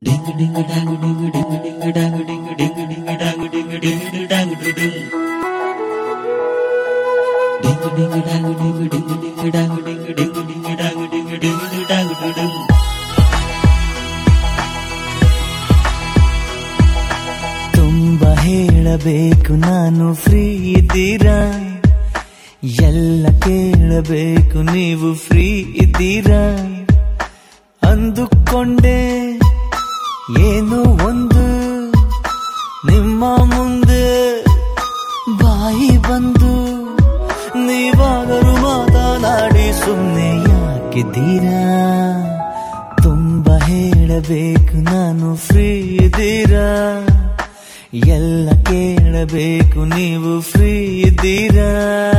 ತುಂಬ ಹೇಳಬೇಕು ನಾನು ಫ್ರೀ ಇದ್ದೀರಾ ಎಲ್ಲ ಕೇಳಬೇಕು ನೀವು ಫ್ರೀ ಇದ್ದೀರಾ ಅಂದುಕೊಂಡೆ ಏನು ಒಂದು ನಿಮ್ಮ ಮುಂದೆ ಬಾಯಿ ಬಂದು ನೀವಾದರೂ ಮಾತನಾಡಿ ಸುಮ್ಮನೆ ಯಾಕಿದ್ದೀರಾ ತುಂಬ ಹೇಳಬೇಕು ನಾನು ಫ್ರೀ ಇದ್ದೀರಾ ಎಲ್ಲ ಕೇಳಬೇಕು ನೀವು ಫ್ರೀ ಇದ್ದೀರಾ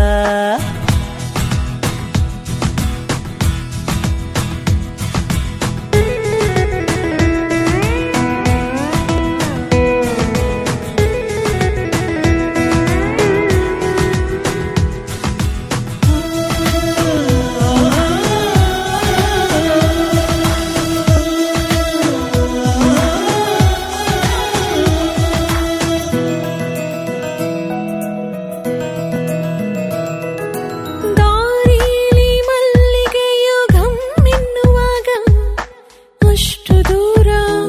ದಾರಿಲಿ ಮಲ್ಲಿಗೆಯು ಘಮ್ಮೆನ್ನುವಾಗ ಅಷ್ಟು ದೂರ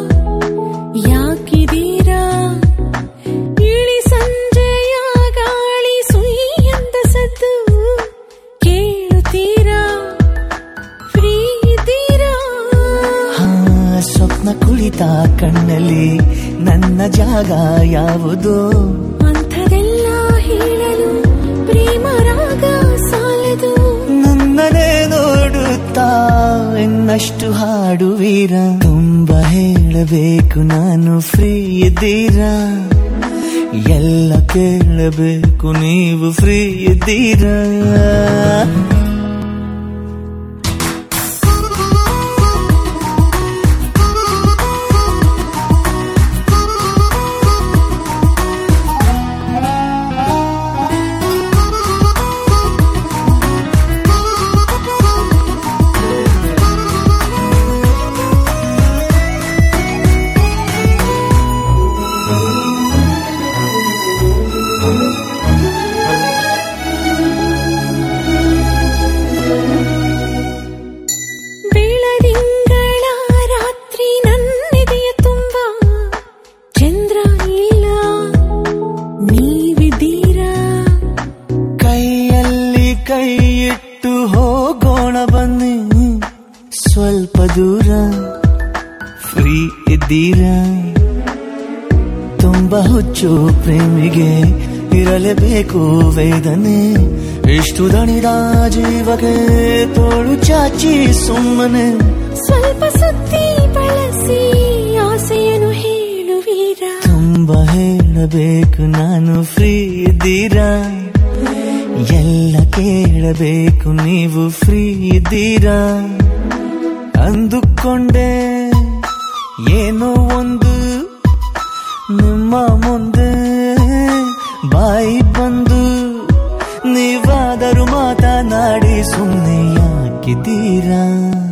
ಯಾಕಿದೀರಾ ಇಳಿ ಸಂಜೆಯ ಗಾಳಿ ಸುಯ್ಯಂದ ಸದ್ದು ಕೇಳುತ್ತೀರಾ ಫ್ರೀ ಇದ್ದೀರಾ ಹಾ ಸ್ವಪ್ನ ಕುಳಿತ ಕಣ್ಣಲ್ಲಿ ನನ್ನ ಜಾಗ ಯಾವುದು ಅಂಥದೆಲ್ಲ ಹೇಳಲು ಪ್ರೇಮ ರಾಗ ಸಾಲದು ನನ್ನನೇ ನೋಡುತ್ತಾ ಇನ್ನಷ್ಟು ಹಾಡುವೀರ ತುಂಬ ಹೇಳಬೇಕು ನಾನು ಫ್ರೀ ಇದ್ದೀರಾ ಎಲ್ಲ ಕೇಳಬೇಕು ನೀವು ಫ್ರೀ ಇದ್ದೀರಾ ಬೆಳದಿಂಗಳ ರಾತ್ರಿ ನನ್ನೆದೆಯ ತುಂಬ ಚಂದ್ರ ಇಲ್ಲ ನೀವಿದ್ದೀರಾ ಕೈಯಲ್ಲಿ ಕೈ ಇಟ್ಟು ಹೋಗೋಣ ಬನ್ನಿ ಸ್ವಲ್ಪ ದೂರ ಫ್ರೀ ಇದ್ದೀರಾ ತುಂಬ ಹುಚ್ಚು ಪ್ರೇಮಿಗೆ ಇರಲೇಬೇಕು ವೇದನೆ ಇಷ್ಟು ದಣಿದ ಜೀವಕ್ಕೆ ತೋಳು ಚಾಚಿ ಸುಮ್ಮನೆ ಸ್ವಲ್ಪ ಸುದ್ದಿ ಬಳಸಿ ಆಸೆಯನ್ನು ಹೇಳುವೀರಾ ತುಂಬ ಹೇಳಬೇಕು ನಾನು ಫ್ರೀ ಇದ್ದೀರಾ ಎಲ್ಲ ಕೇಳಬೇಕು ನೀವು ಫ್ರೀ ಇದ್ದೀರಾ ಅಂದುಕೊಂಡೆ ಏನೋ ಒಂದು ನಿಮ್ಮ ಮುಂದೆ ಬಾಯಿ ಬಂದು ನೀವಾದರೂ ಮಾತನಾಡಿ ಸುಮ್ಮನೆ ಯಾಕಿದ್ದೀರಾ